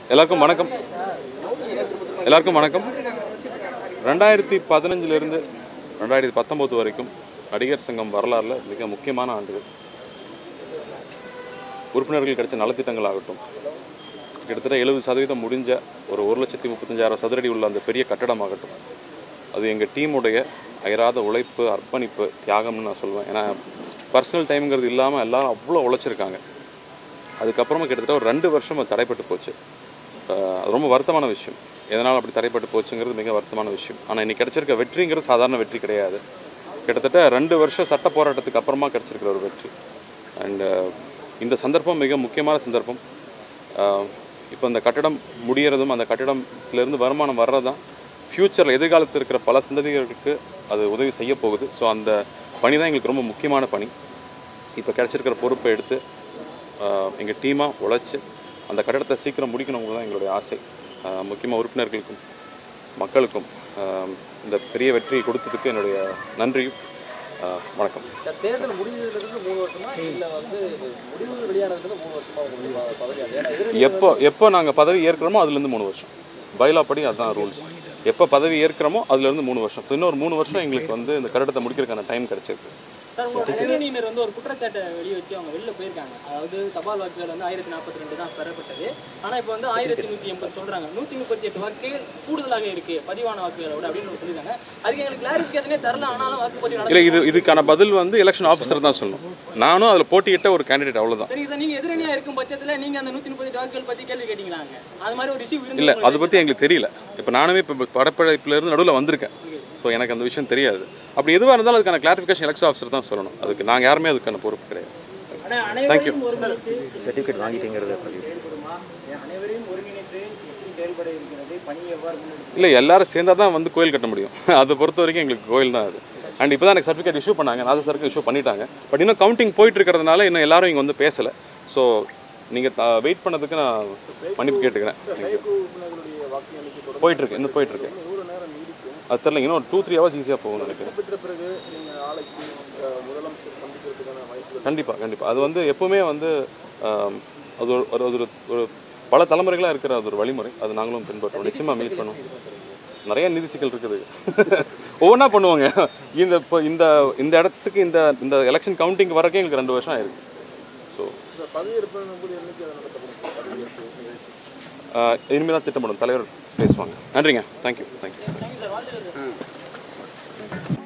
எல்லாருக்கும் வணக்கம் எல்லாருக்கும் வணக்கம் ரெண்டாயிரத்தி பதினஞ்சிலிருந்து ரெண்டாயிரத்தி பத்தொம்போது வரைக்கும் நடிகர் சங்கம் வரலாறுல மிக முக்கியமான ஆண்டுகள் உறுப்பினர்கள் கிடைச்ச நலத்திட்டங்கள் ஆகட்டும் கிட்டத்தட்ட எழுபது சதவீதம் முடிஞ்ச ஒரு ஒரு லட்சத்தி முப்பத்தஞ்சாயிரம் சதுரடி உள்ள அந்த பெரிய கட்டடமாகட்டும் அது எங்கள் டீமுடைய அயராத உழைப்பு அர்ப்பணிப்பு தியாகம்னு நான் சொல்லுவேன் ஏன்னா பர்சனல் டைம்ங்கிறது இல்லாமல் எல்லாரும் அவ்வளோ உழைச்சிருக்காங்க அதுக்கப்புறமா கிட்டத்தட்ட ஒரு ரெண்டு வருஷம் அது தடைப்பட்டு போச்சு அஹ் அது ரொம்ப வருத்தமான விஷயம் எதனால் அப்படி தடைப்பட்டு போச்சுங்கிறது மிக வருத்தமான விஷயம் ஆனால் இன்னைக்கு கிடைச்சிருக்க வெற்றிங்கிறது சாதாரண வெற்றி கிடையாது கிட்டத்தட்ட ரெண்டு வருஷம் சட்ட போராட்டத்துக்கு அப்புறமா கிடைச்சிருக்கிற ஒரு வெற்றி அண்டு இந்த சந்தர்ப்பம் மிக முக்கியமான சந்தர்ப்பம் இப்போ இந்த கட்டடம் முடியறதும் அந்த கட்டடத்திலேருந்து வருமானம் வர்றதும் ஃப்யூச்சரில் எதிர்காலத்தில் இருக்கிற பல சந்ததிகளுக்கு அது உதவி செய்ய போகுது ஸோ அந்த பணி தான் எங்களுக்கு ரொம்ப முக்கியமான பணி இப்போ கிடைச்சிருக்கிற பொறுப்பை எடுத்து எங்கள் டீமாக உழைச்சி அந்த கட்டடத்தை சீக்கிரம் முடிக்கணுங்கிறது தான் எங்களுடைய ஆசை முக்கியமாக உறுப்பினர்களுக்கும் மக்களுக்கும் ஆஹ் இந்த பெரிய வெற்றியை கொடுத்ததுக்கு என்னுடைய நன்றியும் ஆஹ் வணக்கம் சார், தேர்தல் முடிஞ்சதுலேருந்து மூணு வருஷமா இல்லை வந்து முடிவு வெளியானதுலேருந்து மூணு வருஷமா உங்களுக்கு ப- பதவி அது ஏன்னா எதிரணி எப்போ எப்போ நாங்கள் பதவி ஏற்கிறோமோ அதுலேருந்து மூணு வருஷம் பைலா படி அதுதான் ரூல்ஸ் எப்போ பதவி ஏற்கிறோமோ அதுலேருந்து மூணு வருஷம் So இன்னொரு மூணு வருஷம் எங்களுக்கு வந்து இந்த கட்டடத்தை முடிக்கிறதுக்கான டைம் கிடைச்சிருக்கு சார் உங்க எதிரணியினர் வந்து ஒரு குற்றச்சாட்டை வெளியே வச்சு அவங்க வெளில போயிருக்காங்க அதாவது தபால் வாக்குகள் வந்து ஆயிரத்தி நாற்பத்தி ரெண்டு தான் பெறப்பட்டது ஆனா இப்போ வந்து ஆயிரத்தி நூத்தி எண்பது சொல்றாங்க நூத்தி முப்பத்தி எட்டு வாக்குகள் கூடுதலாக இருக்கு பதிவான வாக்குகளை விட அப்படின்னு சொல்லியிருக்காங்க அதுக்கு எங்களுக்கு கிளாரிபிகேஷனே தரல ஆனாலும் வாக்குப்பதிவு இல்லை நடந்து இது இதுக்கான பதில் வந்து எலெக்ஷன் ஆஃபீஸர் தான் சொல்லணும் நானும் அதில் போட்டியிட்ட ஒரு கேண்டிடேட் அவ்வளோதான் சரிங்க சார் நீங்க எதிரணியா இருக்கும் பட்சத்துல நீங்க அந்த நூத்தி முப்பத்தி எட்டு வாக்குகள் பத்தி கேள்வி கேட்டீங்களாங்க அது மாதிரி ஒரு இஷ்யூ இல்லை இருந்து அதை பற்றி எங்களுக்கு தெரியல இப்போ நானுமே இப்போ படப்படைப்புலேருந்து நடுவில் வந்திருக்கேன் ஸோ எனக்கு அந்த விஷயம் தெரியாது அப்படி எதுவாக இருந்தாலும் அதுக்கான கிளாரிஃபிகேஷன் எலெக்ஷன் ஆஃபீஸர் தான் சொல்லணும் அதுக்கு நாங்கள் யாருமே அதுக்கான பொறுப்பு கிடையாது தேங்க்யூ சர்டிஃபிகேட் வாங்கிட்டீங்கிறத பதிவு அனைவரையும் ஒருங்கிணைத்து செயல்பட இருக்கிறது பணி எவ்வாறு இல்லை எல்லாரும் சேர்ந்தா தான் வந்து கோயில் கட்ட முடியும் அதை பொறுத்த வரைக்கும் எங்களுக்கு கோயில் தான் அது அண்ட் இப்போ தான் எனக்கு சர்டிஃபிகேட் இஷ்யூ பண்ணாங்க நாலு சருக்கு இஷ்யூ பண்ணிட்டாங்க பட் இன்னும் கவுண்டிங் போயிட்டு இருக்கிறதுனால இன்னும் எல்லாரும் இங்கே வந்து பேசலை ஸோ நீங்கள் வெயிட் பண்ணதுக்கு நான் மன்னிப்பு கேட்டுக்கிறேன் போயிட்டு இருக்கு இன்னும் போயிட்டு இருக்கு அது தெரியல இன்னும் டூ த்ரீ ஹவர்ஸ் ஈஸியாக போகும்னு நினைக்கிறேன் கண்டிப்பாக கண்டிப்பாக அது வந்து எப்பவுமே வந்து ஆம், அது ஒரு ஒரு ஒரு ஒரு பல தலைமுறைகளாக இருக்கிற அது ஒரு வழிமுறை அது நாங்களும் பின்பற்றுவோம் நிச்சயமாக மீட் பண்ணுவோம் நிறைய நிதி சிக்கல் இருக்குது ஒவ்வொன்றா பண்ணுவாங்க இந்த இப்போ இந்த இந்த இடத்துக்கு இந்த இந்த எலெக்ஷன் கவுண்டிங் வரக்கே எங்களுக்கு ரெண்டு வருஷம் ஆயிருக்கு ஸோ இனிமேல் தான் திட்டமிடும் தலைவர் பேசுவாங்க நன்றிங்க தேங்க்யூ தேங்க்யூ